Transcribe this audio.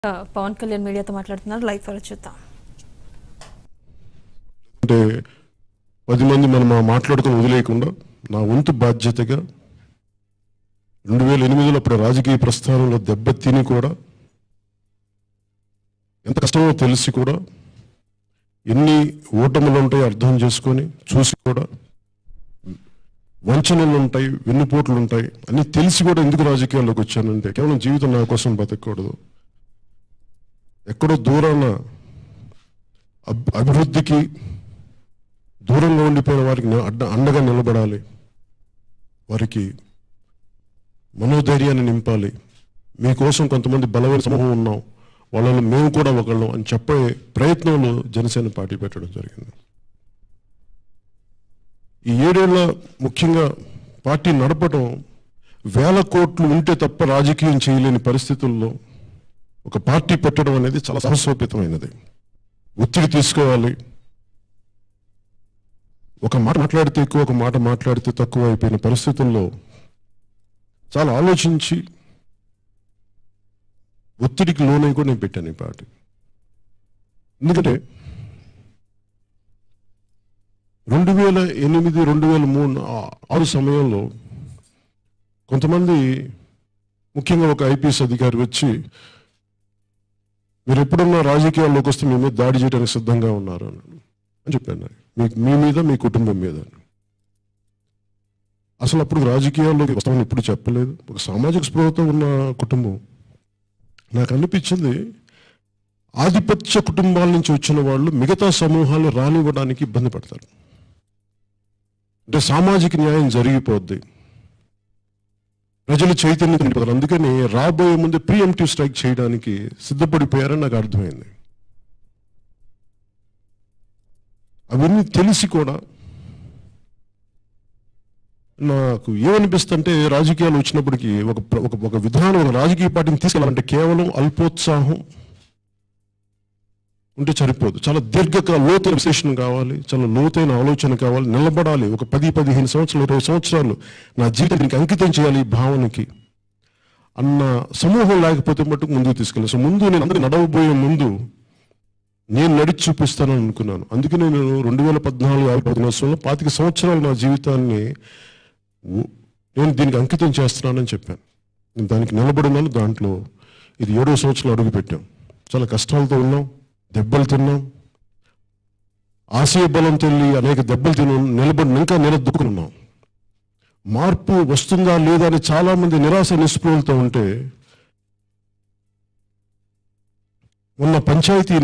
పవన్ కళ్యాణ్ మీడియాతో మాట్లాడుతున్నారు live for చూద్దాం అంటే పది మంది మనం ఆ మాట్లాడుకుని వదిలేయకుండా నా వంతు బాధ్యతగా రెండు వేల ఎనిమిదిలో అప్పుడు రాజకీయ ప్రస్థానంలో దెబ్బ తిని కూడా ఎంత కష్టమో తెలిసి కూడా ఎన్ని ఓటములు ఉంటాయో అర్థం చేసుకొని చూసి కూడా వంచనలు ఉంటాయి వెన్నుపోట్లు ఉంటాయి అన్ని తెలిసి కూడా ఎందుకు రాజకీయాల్లోకి వచ్చానంటే కేవలం జీవితం నా కోసం బతకూడదు ఎక్కడో దూరాన అబ్- అభివృద్ధికి దూరంగా ఉండిపోయిన వారికి ని- అడ్డ అండగా నిలబడాలి వారికి మనోధైర్యాన్ని నింపాలి మీకోసం కొంతమంది బలమైన సమూహం ఉన్నాం వాళ్ళలో మేము కూడా ఒకళ్ళం అని చెప్పే ప్రయత్నంలో జనసేన పార్టీ పెట్టడం జరిగింది ఈ ఏడేళ్ల ముఖ్యంగా పార్టీ నడపడం వేల కోట్లు ఉంటే తప్ప రాజకీయం చేయలేని పరిస్థితుల్లో ఒక పార్టీ పెట్టడం అనేది చాలా సాహసోపేతమైనది ఒత్తిడి తీసుకోవాలి ఒక మాట మాట్లాడితే ఎక్కువ ఒక మాట మాట్లాడితే తక్కువ అయిపోయిన పరిస్థితుల్లో చాలా ఆలోచించి ఒత్తిడికి లోనై కూడా నేను పెట్టాను ఈ పాట ఎందుకంటే రెండు వేల ఎనిమిది రెండు వేల మూడు ఆ- ఆరు సమయంలో కొంతమంది ముఖ్యంగా ఒక ఐపీఎస్ అధికారి వచ్చి మీరు ఎప్పుడన్నా రాజకీయాల్లోకి వస్తే మీ మీద దాడి చేయడానికి సిద్ధంగా ఉన్నారు అన్నాడు అని చెప్పాను మీకు మీ మీద మీ కుటుంబం మీద అసలు అప్పుడు రాజకీయాల్లోకి వస్తామని ఎప్పుడు చెప్పలేదు ఒక సామాజిక స్పృహతో ఉన్న కుటుంబం నాకు అనిపించింది ఆధిపత్య కుటుంబాల నుంచి వచ్చిన వాళ్ళు మిగతా సమూహాలు రానివ్వడానికి ఇబ్బంది పడతారు అంటే సామాజిక న్యాయం జరిగిపోద్ది ప్రజలు చైతన్యం నింపుతారు అందుకని రాబోయే ముందు ప్రీఎంటివ్ స్ట్రైక్ చేయడానికి సిద్ధపడిపోయారని నాకు అర్థమైంది అవన్నీ తెలిసి కూడా నాకు ఏమనిపిస్తుంటే రాజకీయాలు వచ్చినప్పటికీ ఒక ప్ర- ఒక ఒక విధానం ఒక రాజకీయ పార్టీని తీసుకెళ్ళాలంటే కేవలం అల్పోత్సాహం ఉంటే సరిపోదు చాలా దీర్ఘకాల లోతైన విశ్లేషణ కావాలి చాలా లోతైన ఆలోచన కావాలి నిలబడాలి ఒక పది పదిహేను సంవత్సరాలు ఇరవై సంవత్సరాలు నా జీవితానికి అంకితం చేయాలి ఈ భావనకి అన్న సమూహం లేకపోతే మటుకు ముందుకు తీసుకెళ్ళాను సో ముందు నేను అందరికి నడవబోయే ముందు నేను నడిచి చూపిస్తానని అనుకున్నాను అందుకే నేను రెండు వేల పద్నాలుగు యాభై పది సంవత్సరంలో పాతిక సంవత్సరాలు నా జీవితాన్ని ఉ- నేను దీనికి అంకితం చేస్తున్నానని చెప్పాను నేను దానికి నిలబడినాను దాంట్లో ఇది ఏడో సంవత్సరంలో అడుగు పెట్టాం చాలా కష్టాలతో ఉన్నాం దెబ్బలు తిన్నాం ఆశయ బలం తెల్లి అనేక దెబ్బలు తిని నిలబడి ఇంకా నిలదొక్కున్నాం మార్పు వస్తుందా లేదా అని చాలా మంది నిరాశ నిస్పృహలతో ఉంటే ఉన్న పంచాయతీ